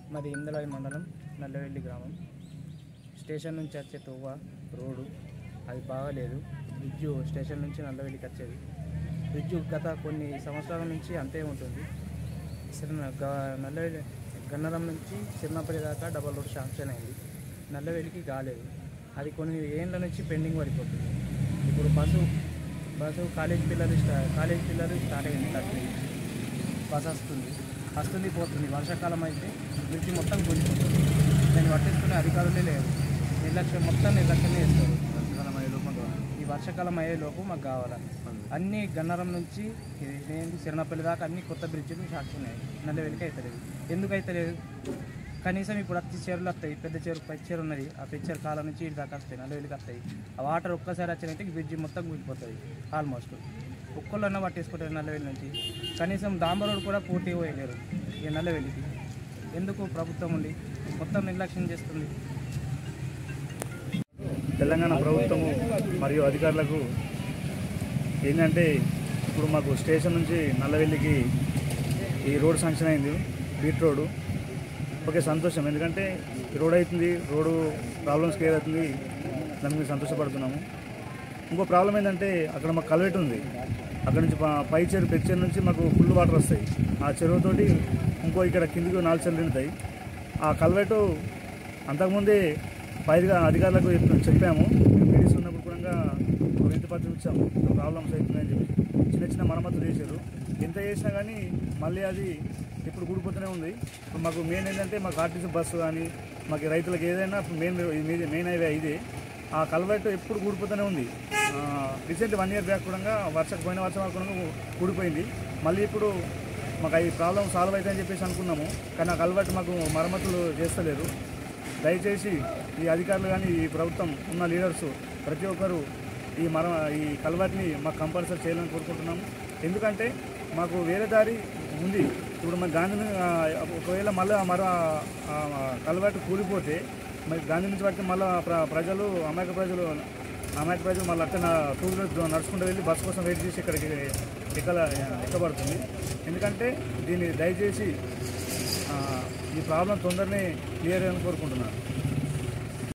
మాది ఇందలాయి మండలం నల్లవెల్లి గ్రామం స్టేషన్ నుంచి వచ్చే తోవ రోడ్డు అది బాగాలేదు బ్రిడ్జ్ స్టేషన్ నుంచి నల్లవెల్లికి వచ్చేది బ్రిడ్జ్ గత కొన్ని సంవత్సరాల నుంచి అంతే ఉంటుంది సిరిన గ- నల్లవెల్లి గన్నరం నుంచి చిన్నపల్లి దాకా డబల్ రోడ్ శాంక్షన్ అయింది నల్లవెల్లికి కాలేదు అది కొన్ని ఏండ్ల నుంచి పెండింగ్ పడిపోతుంది ఇప్పుడు బస్సు బస్సు కాలేజ్ పిల్లలు స్టా కాలేజ్ పిల్లలు స్టార్ట్ అయింది థర్టీ బస్ వస్తుంది వస్తుంది పోతుంది వర్షాకాలం అయితే బ్రిడ్జి మొత్తం కూలిపోతుంది దాన్ని పట్టించుకునే అధికారులే లేరు నిర్లక్ష్యం మొత్తం నిర్లక్ష్యమే చేస్తారు ఈ వర్షాకాలం అయ్యే లోపు మాకు కావాలి అన్ని గన్నరం నుంచి ఇది ఏంటి సిరణపల్లి దాకా అన్ని కొత్త బ్రిడ్జిలు సాక్షినాయి నల్లవెల్లికి అవుతలేదు ఎందుకు అవుతలేదు కనీసం ఇప్పుడు అత్తి చెరువులు వస్తాయి పెద్ద చెరువు పచ్చి చెరువు ఉన్నది ఆ పెద్ద చెరువు కాలం నుంచి ఇటు దాకా వస్తాయి నల్లవెల్లికి వస్తాయి ఆ వాటర్ ఒక్కసారి వచ్చినైతే ఈ బ్రిడ్జి మొత్తం కూలిపోతుంది ఆల్మోస్ట్ ఒక్కళ్ళన్నా పట్టేసుకుంటారు నల్లవెల్లి నుంచి కనీసం డాంబర్ రోడ్ కూడా పూర్తి పోయలేరు ఈ నల్లవెల్లికి ఎందుకు ప్రభుత్వం ఉండి మొత్తం నిర్లక్ష్యం చేస్తుంది తెలంగాణ ప్రభుత్వము మరియు అధికారులకు ఏంటంటే ఇప్పుడు మాకు స్టేషన్ నుంచి నల్లవెల్లికి ఈ రోడ్ శాంక్షన్ అయింది బీట్ రోడ్డు ఓకే సంతోషం ఎందుకంటే ఈ రోడ్ అవుతుంది రోడ్డు ప్రాబ్లమ్స్ క్లియర్ అవుతుంది దానికి మేము సంతోషపడుతున్నాము ఇంకో ప్రాబ్లం ఏంటంటే అక్కడ మాకు కల్వెట్ ఉంది అక్కడ నుంచి ప- పై చెరువు పెద్ద చెరువు నుంచి మాకు ఫుల్ వాటర్ వస్తాయి ఆ చెరువుతోటి ఇంకో ఇక్కడ కిందికి నాలుగు చెరువులు నిండుతాయి ఆ కల్వెటు అంతకుముందే పైగా అధికారులకు చెప్ప- చెప్పాము మేము మీడియస్ ఉన్నప్పుడు కూడా ఒక వింత పత్రం ఇచ్చాము ఇట్లా ప్రాబ్లమ్స్ అవుతున్నాయని చెప్పి చిన్న చిన్న మరమ్మతులు చేశారు ఎంత చేసినా కానీ మళ్ళీ అది ఇప్పుడు కూడిపోతూనే ఉంది ఇప్పుడు మాకు మెయిన్ ఏంటంటే మాకు ఆర్టీసీ బస్సు కానీ మాకు రైతులకు ఏదైనా మెయిన్ మెయిన్ హైవే ఇదే ఆ కల్వర్ట్ ఎప్పుడు కూడిపోతూనే ఉంది రీసెంట్ వన్ ఇయర్ బ్యాక్ కూడా వర్షం పోయిన వర్షం కూడా కూడిపోయింది మళ్ళీ ఇప్పుడు మాకు ఈ ప్రాబ్లం సాల్వ్ అవుతాయని చెప్పేసి అనుకున్నాము కానీ ఆ కల్వర్ట్ మాకు మరమ్మతులు చేస్తలేరు దయచేసి ఈ అధికారులు కానీ ఈ ప్రభుత్వం ఉన్న లీడర్స్ ప్రతి ఒక్కరు ఈ మర ఈ కల్వర్ట్ని మాకు కంపల్సరీ చేయాలని కోరుకుంటున్నాము ఎందుకంటే మాకు వేరే దారి ఉంది ఇప్పుడు మన గాంధీ ను- ఆ, ఒకవేళ మళ్ళీ మరో ఆ, కల్వర్ట్ కూలిపోతే మరి గాంధీ నుంచి పడితే మళ్ళీ ప్ర ప్రజలు అమాయక ప్రజలు అమాయక ప్రజలు మళ్ళీ అట్లా టూ వీలర్ నడుచుకుంటూ వెళ్ళి బస్ కోసం వెయిట్ చేసి ఇక్కడికి ఎక్కల ఎక్కబడుతుంది ఎందుకంటే దీన్ని దయచేసి ఆ, ఈ ప్రాబ్లం తొందరనే క్లియర్ అని కోరుకుంటున్నాను